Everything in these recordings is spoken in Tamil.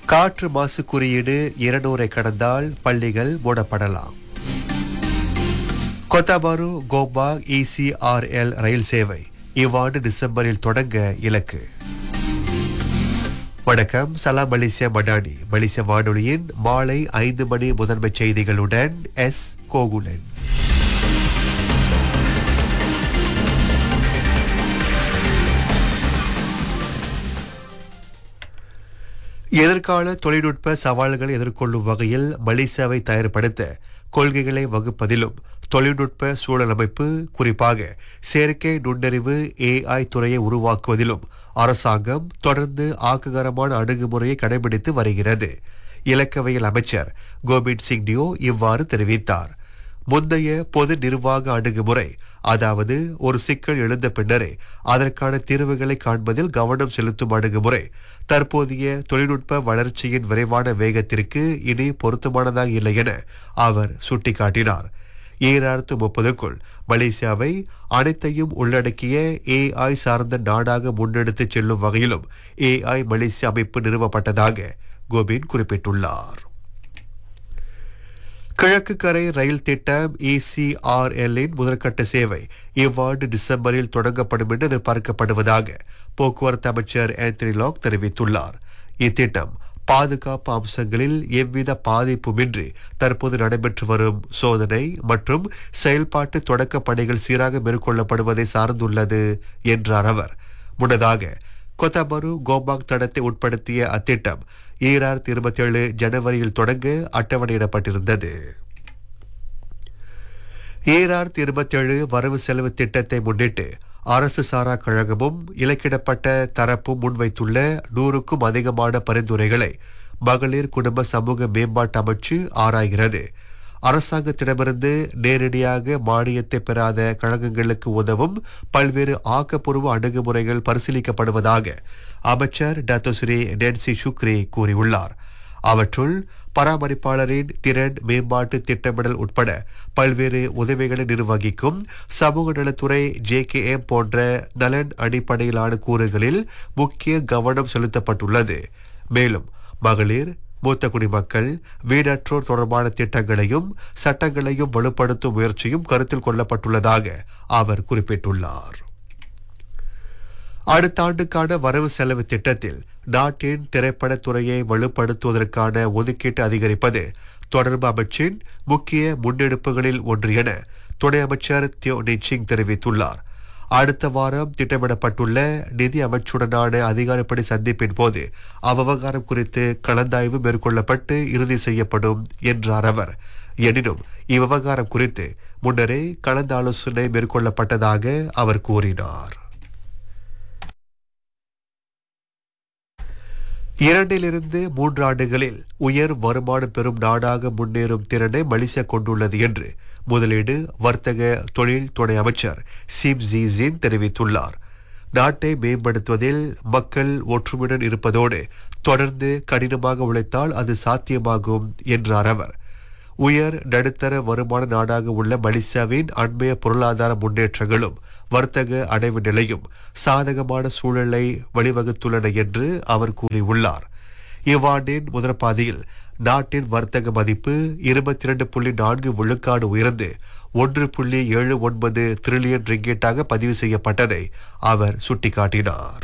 காற்று மாசு குறியீடு இருநூறை கடந்தால் பள்ளிகள் மூடப்படலாம் கொத்தாபாரு கோபா இசிஆர்எல் ரயில் சேவை இவ்வாண்டு டிசம்பரில் தொடங்க இலக்கு வணக்கம் சலாம் மலேசியா மடானி மலேசிய வானொலியின் மாலை ஐந்து மணி முதன்மை செய்திகளுடன் எஸ் கோகுலன் எதிர்கால தொழில்நுட்ப சவால்களை எதிர்கொள்ளும் வகையில் மலேசியாவை தயார்படுத்த கொள்கைகளை வகுப்பதிலும் தொழில்நுட்ப சூழலமைப்பு குறிப்பாக செயற்கை நுண்ணறிவு ஏஐ துறையை உருவாக்குவதிலும் அரசாங்கம் தொடர்ந்து ஆக்ககரமான அணுகுமுறையை கடைபிடித்து வருகிறது இலக்கவியல் அமைச்சர் கோபிந்த் சிங் டியோ இவ்வாறு தெரிவித்தார் முந்தைய பொது நிர்வாக அணுகுமுறை அதாவது ஒரு சிக்கல் எழுந்த பின்னரே அதற்கான தீர்வுகளை காண்பதில் கவனம் செலுத்தும் அணுகுமுறை தற்போதைய தொழில்நுட்ப வளர்ச்சியின் விரைவான வேகத்திற்கு இனி பொருத்தமானதாக இல்லை என அவர் சுட்டிக்காட்டினார் ஈராயிரத்து முப்பதுக்குள் மலேசியாவை அனைத்தையும் உள்ளடக்கிய ஏஐ சார்ந்த நாடாக முன்னெடுத்துச் செல்லும் வகையிலும் ஏஐ மலேசியா அமைப்பு நிறுவப்பட்டதாக கோபின் குறிப்பிட்டுள்ளார் கிழக்கு கரை ரயில் திட்டம் இசிஆர்எல்லின் முதற்கட்ட சேவை இவ்வாண்டு டிசம்பரில் தொடங்கப்படும் என்று எதிர்பார்க்கப்படுவதாக போக்குவரத்து அமைச்சர் ஆந்தனி லாக் தெரிவித்துள்ளார் இத்திட்டம் பாதுகாப்பு அம்சங்களில் எவ்வித பாதிப்புமின்றி தற்போது நடைபெற்று வரும் சோதனை மற்றும் செயல்பாட்டு தொடக்க பணிகள் சீராக மேற்கொள்ளப்படுவதை சார்ந்துள்ளது என்றார் அவர் முன்னதாக கொத்தபரு கோபாங் தடத்தை உட்படுத்திய அத்திட்டம் ஈராயிரத்தி இருபத்தி ஏழு ஜனவரியில் தொடங்க அட்டவணையிடப்பட்டிருந்தது ஈராயிரத்தி இருபத்தி ஏழு வரவு செலவு திட்டத்தை முன்னிட்டு அரசு சாரா கழகமும் இலக்கிடப்பட்ட தரப்பும் முன்வைத்துள்ள நூறுக்கும் அதிகமான பரிந்துரைகளை மகளிர் குடும்ப சமூக மேம்பாட்டு அமைச்சு ஆராய்கிறது அரசாங்கத்திடமிருந்து நேரடியாக மானியத்தை பெறாத கழகங்களுக்கு உதவும் பல்வேறு ஆக்கப்பூர்வ அணுகுமுறைகள் பரிசீலிக்கப்படுவதாக அமைச்சர் டத்தோஸ்ரீ நென்சி சுக்ரி கூறியுள்ளார் அவற்றுள் பராமரிப்பாளரின் திறன் மேம்பாட்டு திட்டமிடல் உட்பட பல்வேறு உதவிகளை நிர்வகிக்கும் சமூக நலத்துறை ஜேகேஎம் போன்ற நலன் அடிப்படையிலான கூறுகளில் முக்கிய கவனம் செலுத்தப்பட்டுள்ளது மேலும் மகளிர் மூத்த குடிமக்கள் வீடற்றோர் தொடர்பான திட்டங்களையும் சட்டங்களையும் வலுப்படுத்தும் முயற்சியும் கருத்தில் கொள்ளப்பட்டுள்ளதாக அவர் குறிப்பிட்டுள்ளார் அடுத்த ஆண்டுக்கான வரவு செலவு திட்டத்தில் நாட்டின் திரைப்படத் துறையை வலுப்படுத்துவதற்கான ஒதுக்கீட்டு அதிகரிப்பது தொடர்பு அமைச்சின் முக்கிய முன்னெடுப்புகளில் ஒன்று என துணை அமைச்சர் தியோ நிச்சிங் தெரிவித்துள்ளார் அடுத்த வாரம் திட்டமிடப்பட்டுள்ள நிதி அமைச்சுடனான அதிகாரப்படி சந்திப்பின் போது அவ்வகாரம் குறித்து கலந்தாய்வு மேற்கொள்ளப்பட்டு இறுதி செய்யப்படும் என்றார் அவர் எனினும் இவ்விவகாரம் குறித்து முன்னரே கலந்து ஆலோசனை மேற்கொள்ளப்பட்டதாக அவர் கூறினார் இரண்டிலிருந்து மூன்று ஆண்டுகளில் உயர் வருமானம் பெறும் நாடாக முன்னேறும் திறனை மலேசியா கொண்டுள்ளது என்று முதலீடு வர்த்தக தொழில் துணை அமைச்சர் சிம் ஜீசின் தெரிவித்துள்ளார் நாட்டை மேம்படுத்துவதில் மக்கள் ஒற்றுமையுடன் இருப்பதோடு தொடர்ந்து கடினமாக உழைத்தால் அது சாத்தியமாகும் என்றார் அவர் உயர் நடுத்தர வருமான நாடாக உள்ள மலேசியாவின் அண்மைய பொருளாதார முன்னேற்றங்களும் வர்த்தக அடைவு நிலையும் சாதகமான சூழலை வழிவகுத்துள்ளன என்று அவர் கூறியுள்ளார் இவ்வாண்டின் முதற் பாதியில் நாட்டின் வர்த்தக மதிப்பு இருபத்தி இரண்டு புள்ளி நான்கு விழுக்காடு உயர்ந்து ஒன்று புள்ளி ஏழு ஒன்பது திரில்லியன் ரிங்கெட்டாக பதிவு செய்யப்பட்டதை அவர் சுட்டிக்காட்டினார்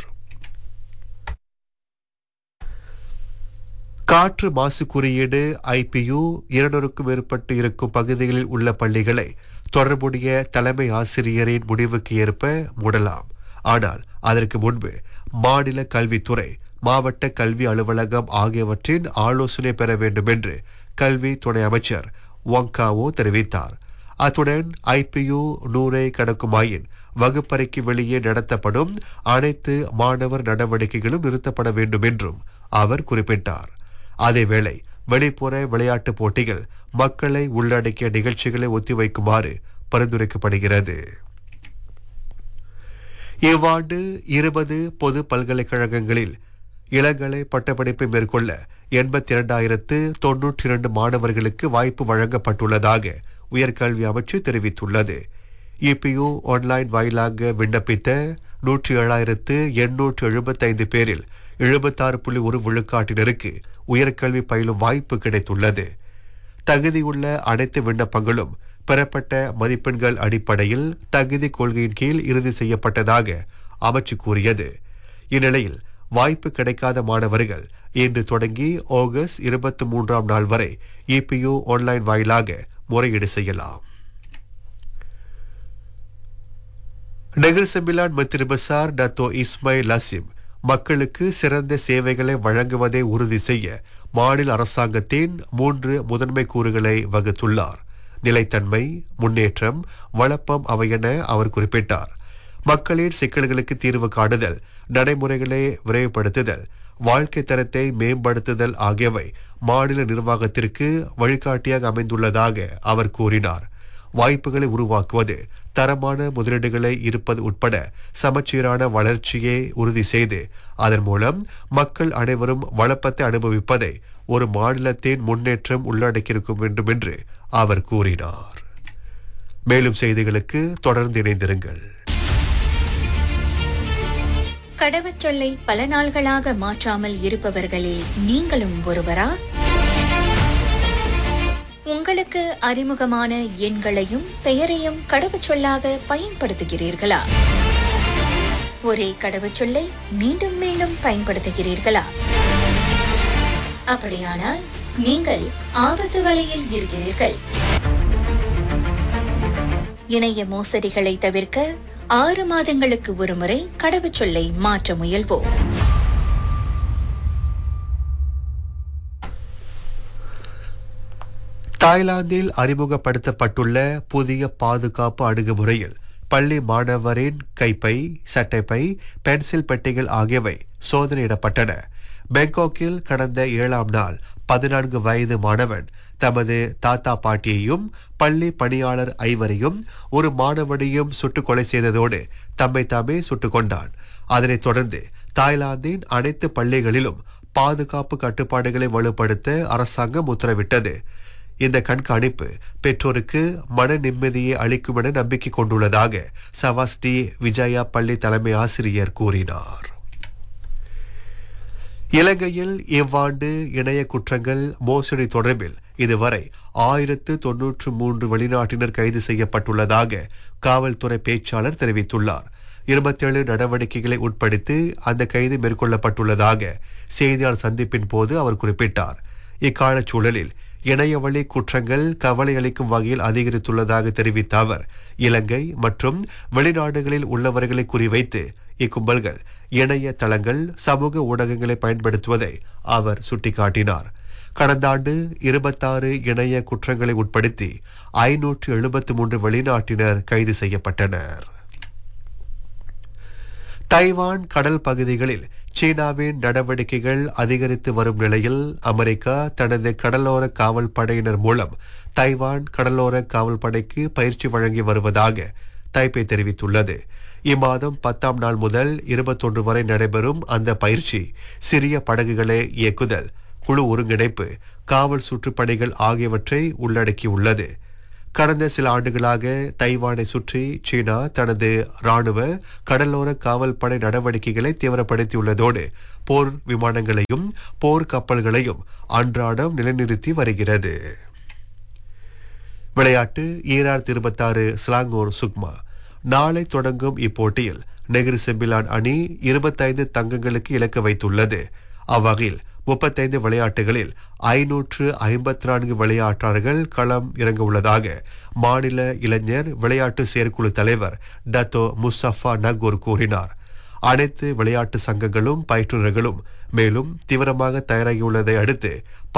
காற்று மாசு குறியீடு ஐபியு இருநூறுக்கும் மேற்பட்டு இருக்கும் பகுதிகளில் உள்ள பள்ளிகளை தொடர்புடைய தலைமை ஆசிரியரின் முடிவுக்கு ஏற்ப மூடலாம் ஆனால் அதற்கு முன்பு மாநில கல்வித்துறை மாவட்ட கல்வி அலுவலகம் ஆகியவற்றின் ஆலோசனை பெற வேண்டும் என்று கல்வி துணை அமைச்சர் ஒங்காவோ தெரிவித்தார் அத்துடன் ஐபியு நூறை கடக்குமாயின் வகுப்பறைக்கு வெளியே நடத்தப்படும் அனைத்து மாணவர் நடவடிக்கைகளும் நிறுத்தப்பட வேண்டும் என்றும் அவர் குறிப்பிட்டார் அதேவேளை வெளிப்புற விளையாட்டுப் போட்டிகள் மக்களை உள்ளடக்கிய நிகழ்ச்சிகளை ஒத்திவைக்குமாறு பரிந்துரைக்கப்படுகிறது இவ்வாண்டு இருபது பொது பல்கலைக்கழகங்களில் இளங்கலை பட்டப்படிப்பை மேற்கொள்ள எண்பத்தி இரண்டாயிரத்து தொன்னூற்றி இரண்டு மாணவர்களுக்கு வாய்ப்பு வழங்கப்பட்டுள்ளதாக உயர்கல்வி அமைச்சு தெரிவித்துள்ளது இபியு ஆன்லைன் வாயிலாக விண்ணப்பித்த நூற்றி ஏழாயிரத்து எண்ணூற்று எழுபத்தைந்து பேரில் எழுபத்தாறு புள்ளி ஒரு விழுக்காட்டினருக்கு உயர்கல்வி பயிலும் வாய்ப்பு கிடைத்துள்ளது தகுதியுள்ள அனைத்து விண்ணப்பங்களும் பெறப்பட்ட மதிப்பெண்கள் அடிப்படையில் தகுதி கொள்கையின் கீழ் இறுதி செய்யப்பட்டதாக அமைச்சு கூறியது இந்நிலையில் வாய்ப்பு கிடைக்காத மாணவர்கள் இன்று தொடங்கி ஆகஸ்ட் இருபத்தி மூன்றாம் நாள் வரை இபியு ஆன்லைன் வாயிலாக முறையீடு செய்யலாம் நெகர் செம்பிலான் மந்திரி பசார் டத்தோ இஸ்மாயில் லசிம் மக்களுக்கு சிறந்த சேவைகளை வழங்குவதை உறுதி செய்ய மாநில அரசாங்கத்தின் மூன்று முதன்மை கூறுகளை வகுத்துள்ளார் நிலைத்தன்மை முன்னேற்றம் வளப்பம் அவையென அவர் குறிப்பிட்டார் மக்களின் சிக்கல்களுக்கு தீர்வு காணுதல் நடைமுறைகளை விரைவுபடுத்துதல் வாழ்க்கை தரத்தை மேம்படுத்துதல் ஆகியவை மாநில நிர்வாகத்திற்கு வழிகாட்டியாக அமைந்துள்ளதாக அவர் கூறினார் வாய்ப்புகளை உருவாக்குவது தரமான முதலீடுகளை இருப்பது உட்பட சமச்சீரான வளர்ச்சியை உறுதி செய்து அதன் மூலம் மக்கள் அனைவரும் வளப்பத்தை அனுபவிப்பதை ஒரு மாநிலத்தின் முன்னேற்றம் உள்ளடக்கியிருக்கும் வேண்டும் என்று அவர் கூறினார் மேலும் செய்திகளுக்கு தொடர்ந்து இணைந்திருங்கள் கடவுச்சொல்லை பல நாள்களாக மாற்றாமல் இருப்பவர்களில் நீங்களும் ஒருவரா உங்களுக்கு அறிமுகமான எண்களையும் பெயரையும் கடவுச்சொல்லாக பயன்படுத்துகிறீர்களா ஒரே கடவுச்சொல்லை மீண்டும் மீண்டும் பயன்படுத்துகிறீர்களா அப்படியானால் நீங்கள் ஆபத்து வலையில் இருக்கிறீர்கள் இணைய மோசடிகளை தவிர்க்க ஆறு மாதங்களுக்கு ஒருமுறை கடவுச்சொல்லை மாற்ற முயல்வோம் தாய்லாந்தில் அறிமுகப்படுத்தப்பட்டுள்ள புதிய பாதுகாப்பு அணுகுமுறையில் பள்ளி மாணவரின் கைப்பை சட்டைப்பை பென்சில் பெட்டிகள் ஆகியவை சோதனையிடப்பட்டன பேங்காக்கில் கடந்த ஏழாம் நாள் பதினான்கு வயது மாணவன் தமது தாத்தா பாட்டியையும் பள்ளி பணியாளர் ஐவரையும் ஒரு மாணவனையும் சுட்டுக் கொலை செய்ததோடு தம்மை தாமே சுட்டுக் கொண்டான் அதனைத் தொடர்ந்து தாய்லாந்தின் அனைத்து பள்ளிகளிலும் பாதுகாப்பு கட்டுப்பாடுகளை வலுப்படுத்த அரசாங்கம் உத்தரவிட்டது இந்த கண்காணிப்பு பெற்றோருக்கு மன நிம்மதியை அளிக்கும் என நம்பிக்கை கொண்டுள்ளதாக சவாஸ்டி விஜயா பள்ளி தலைமை ஆசிரியர் கூறினார் இலங்கையில் இவ்வாண்டு இணைய குற்றங்கள் மோசடி தொடர்பில் இதுவரை ஆயிரத்து தொன்னூற்று மூன்று வெளிநாட்டினர் கைது செய்யப்பட்டுள்ளதாக காவல்துறை பேச்சாளர் தெரிவித்துள்ளார் இருபத்தேழு நடவடிக்கைகளை உட்படுத்தி அந்த கைது மேற்கொள்ளப்பட்டுள்ளதாக செய்தியாளர் சந்திப்பின் போது அவர் குறிப்பிட்டார் இக்கால சூழலில் இணையவழி குற்றங்கள் கவலை அளிக்கும் வகையில் அதிகரித்துள்ளதாக தெரிவித்த அவர் இலங்கை மற்றும் வெளிநாடுகளில் உள்ளவர்களை குறிவைத்து இக்கும்பல்கள் இணைய தளங்கள் சமூக ஊடகங்களை பயன்படுத்துவதை அவர் சுட்டிக்காட்டினார் கடந்த ஆண்டு இருபத்தாறு இணைய குற்றங்களை உட்படுத்தி ஐநூற்று எழுபத்து மூன்று வெளிநாட்டினர் கைது செய்யப்பட்டனர் தைவான் கடல் பகுதிகளில் சீனாவின் நடவடிக்கைகள் அதிகரித்து வரும் நிலையில் அமெரிக்கா தனது கடலோர காவல் படையினர் மூலம் தைவான் கடலோர காவல் படைக்கு பயிற்சி வழங்கி வருவதாக தைப்பே தெரிவித்துள்ளது இம்மாதம் பத்தாம் நாள் முதல் இருபத்தொன்று வரை நடைபெறும் அந்த பயிற்சி சிறிய படகுகளை இயக்குதல் குழு ஒருங்கிணைப்பு காவல் சுற்றுப்பணிகள் ஆகியவற்றை உள்ளடக்கியுள்ளது கடந்த சில ஆண்டுகளாக தைவானை சுற்றி சீனா தனது ராணுவ கடலோர காவல் படை நடவடிக்கைகளை தீவிரப்படுத்தியுள்ளதோடு போர் விமானங்களையும் போர் கப்பல்களையும் அன்றாடம் நிலைநிறுத்தி வருகிறது விளையாட்டு ஈரார் இருபத்தாறு ஸ்லாங்கோர் சுக்மா நாளை தொடங்கும் இப்போட்டியில் நெகிரி செம்பிலான் அணி இருபத்தைந்து தங்கங்களுக்கு இலக்கு வைத்துள்ளது அவ்வகையில் முப்பத்தைந்து விளையாட்டுகளில் ஐநூற்று ஐம்பத்தி நான்கு விளையாட்டாளர்கள் களம் இறங்க உள்ளதாக மாநில இளைஞர் விளையாட்டு செயற்குழு தலைவர் டத்தோ முஸ்தபா நகூர் கூறினார் அனைத்து விளையாட்டு சங்கங்களும் பயிற்றுநர்களும் மேலும் தீவிரமாக தயாராகியுள்ளதை அடுத்து